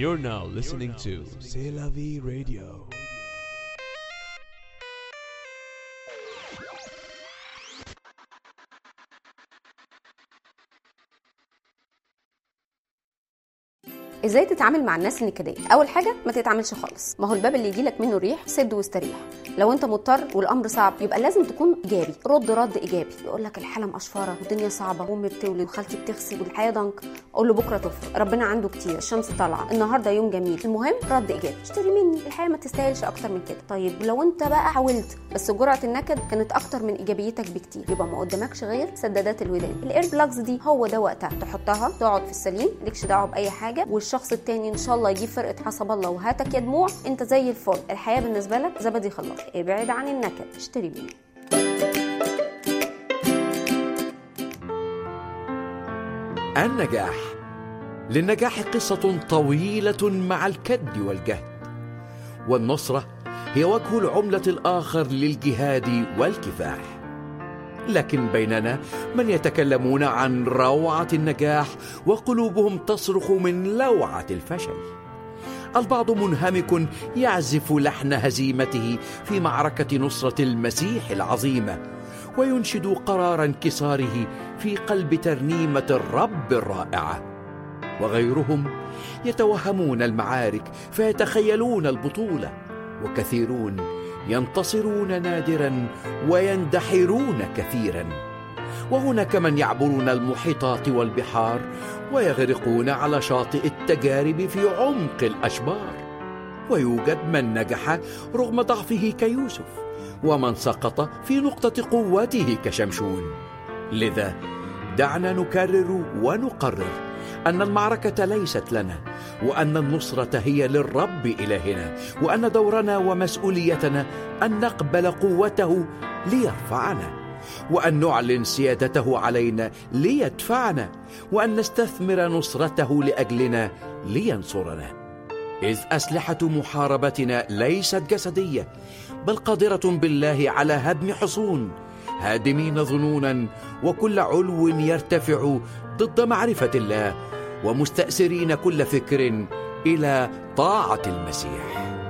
You're now listening to C'est la vie radio. ازاي تتعامل مع الناس النكديه اول حاجه ما تتعاملش خالص ما هو الباب اللي يجيلك منه ريح سد واستريح لو انت مضطر والامر صعب يبقى لازم تكون ايجابي رد رد ايجابي يقول لك الحاله مقشفره والدنيا صعبه وامي بتولد وخالتي بتغسل والحياه ضنك اقول له بكره تفرق ربنا عنده كتير الشمس طالعه النهارده يوم جميل المهم رد ايجابي اشتري مني الحياه ما تستاهلش اكتر من كده طيب لو انت بقى حاولت بس جرعه النكد كانت اكتر من ايجابيتك بكتير يبقى ما قدامكش غير سدادات الودان الاير بلاجز دي هو ده وقتها تحطها تقعد في السليم مالكش دعوه باي حاجه والشخص التاني ان شاء الله يجيب فرقه حسب الله وهاتك يا دموع انت زي الفل الحياه بالنسبه لك زبدي خلاص ابعد عن النكد اشتري مني النجاح للنجاح قصة طويلة مع الكد والجهد والنصرة هي وجه العملة الآخر للجهاد والكفاح لكن بيننا من يتكلمون عن روعة النجاح وقلوبهم تصرخ من لوعة الفشل البعض منهمك يعزف لحن هزيمته في معركة نصرة المسيح العظيمة وينشد قرار انكساره في قلب ترنيمة الرب الرائعة وغيرهم يتوهمون المعارك فيتخيلون البطولة وكثيرون ينتصرون نادرا ويندحرون كثيرا وهناك من يعبرون المحيطات والبحار ويغرقون على شاطئ التجارب في عمق الاشبار ويوجد من نجح رغم ضعفه كيوسف ومن سقط في نقطه قوته كشمشون لذا دعنا نكرر ونقرر ان المعركه ليست لنا وان النصره هي للرب الهنا وان دورنا ومسؤوليتنا ان نقبل قوته ليرفعنا وان نعلن سيادته علينا ليدفعنا وان نستثمر نصرته لاجلنا لينصرنا اذ اسلحه محاربتنا ليست جسديه بل قادره بالله على هدم حصون هادمين ظنونا وكل علو يرتفع ضد معرفه الله ومستأسرين كل فكر الى طاعه المسيح